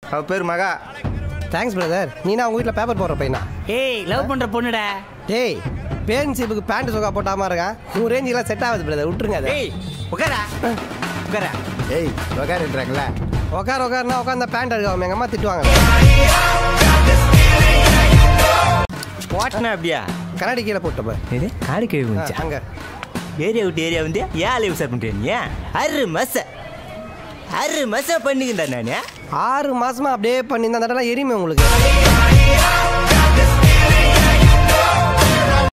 அவ பேர் மகா தேங்க்ஸ் பிரதர் நீனா உங்க வீட்டில் பேப்பர் போடுற பையனா ஏய் லவ் பண்ற பொண்ணுடா டேய் பேரண்ட்ஷிப்புக்கு பேண்ட் சொக்கா போட்டாம இருக்கான் உன் ரேஞ்சுக்கெல்லாம் செட் ஆகுது பிரதர் விட்டுருங்க அதை ஏய் உட்காரா உட்காரா ஏய் உக்காருன்றாங்களா உட்கார உட்காருனா உட்காந்து பேண்ட் எடுக்காம எங்கள் அம்மா திட்டுவாங்க போட்டனா அப்படியா கண்ணாடி கீழே போட்டப்ப இது காடு கழுவி வந்துச்சா அங்கே ஏரியா விட்டு ஏரியா வந்து ஏன் லைவ் சார் பண்ணுறீங்க அரு மச அரு மச பண்ணிக்கிட்டா நான் ஆறு மாசமா அப்படியே பண்ணி அந்த இடம்லாம் எரியுமே உங்களுக்கு